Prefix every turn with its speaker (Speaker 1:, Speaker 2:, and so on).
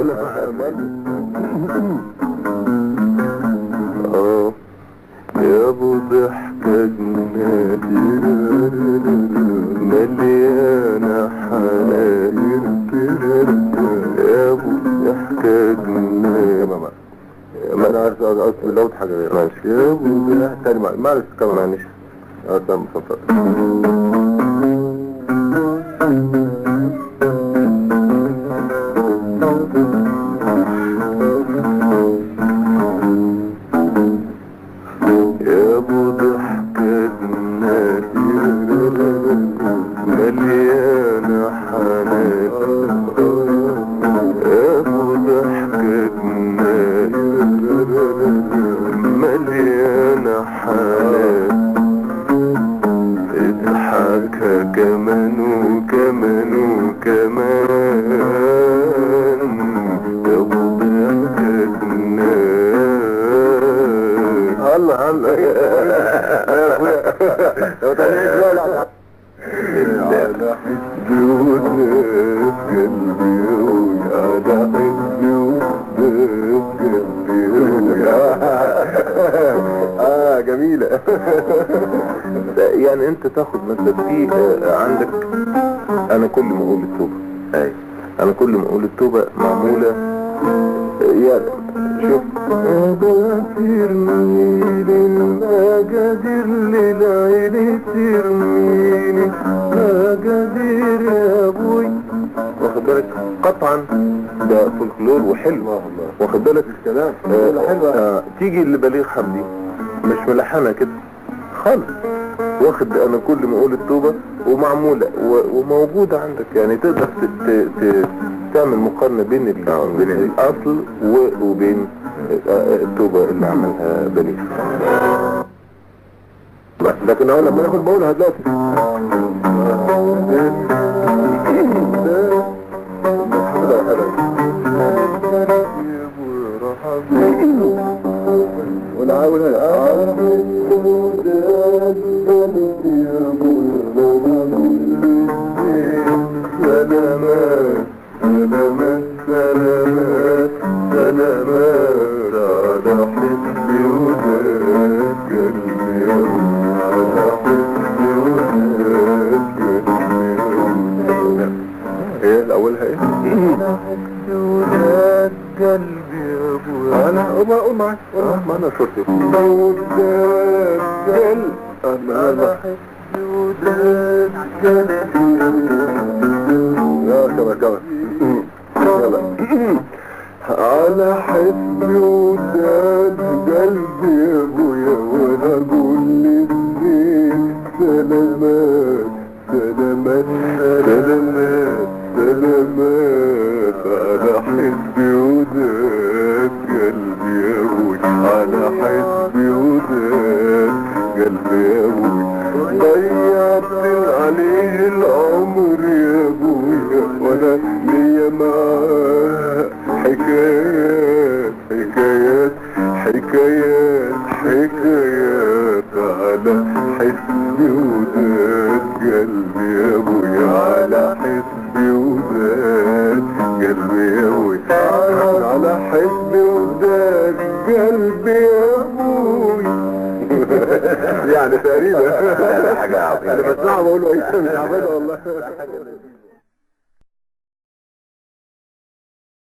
Speaker 1: لك اه يا ابو ضحكة مليانة حنان يا ابو ضحكة ما انا عارف اصل لو حاجة غير ماشي يا ابو ضحكة تاني معلش كمان معلش اه تمام اتفضل يا ابو ضحكة مليانة حنان يا ابو ضحكة مليانة حنان اضحك كمان وكمان وكمان يا ابو ضحكة الله الله يا اخويا لو تاني على حسبي وناس قلبي على حسبي وناس قلبي اه جميلة يعني انت تاخد مثلا في آه، عندك انا كل ما اقول التوبة اي انا كل ما اقول التوبة معمولة يعني شوف ترميني المجادير للعين ترميني مجادير يا ابوي واخد بالك قطعا ده فولكلور وحلو واخد بالك الكلام حلوة تيجي اللي بليغ حمدي مش ملحنة كده خالص واخد انا كل ما اقول التوبة ومعمولة و- وموجودة عندك يعني تقدر ت- ت- ت- تعمل مقارنة بين ال- بين الاصل و- وبين آه، آه، التوبة اللي عملها بليغ لكن هو لما ناخد بقولها دلوقتي ونعاون سلامات سلامات سلامات سلامات على حسبي وداد قلبي على حسبي وداد قلبي ايه الاولها ايه ولاد قلبي يا ابويا انا اقوم اقوم معاك ما انا شرطي ولاد قلبي انا حسبي وداد قلبي لا كمان كمان يلا على حسبي وداد قلبي يا ابويا وانا اقول للزين سلامات سلامات سلامات سلامات على حسبي وداد قلبي يا ابويا على حسبي وداد قلبي يا ابويا ضيعت عليه العمر يا ابويا وانا ليا معاه حكايات حكايات حكايات حكايات على حسبي وداد قلبي يا ابويا على حسبي وداد قلبي يا ابويا على حسبي وداد قلبي يا ابويا يعني تقريبا حاجة عظيمة انا بسمعها بقول له ايه مش عبادة والله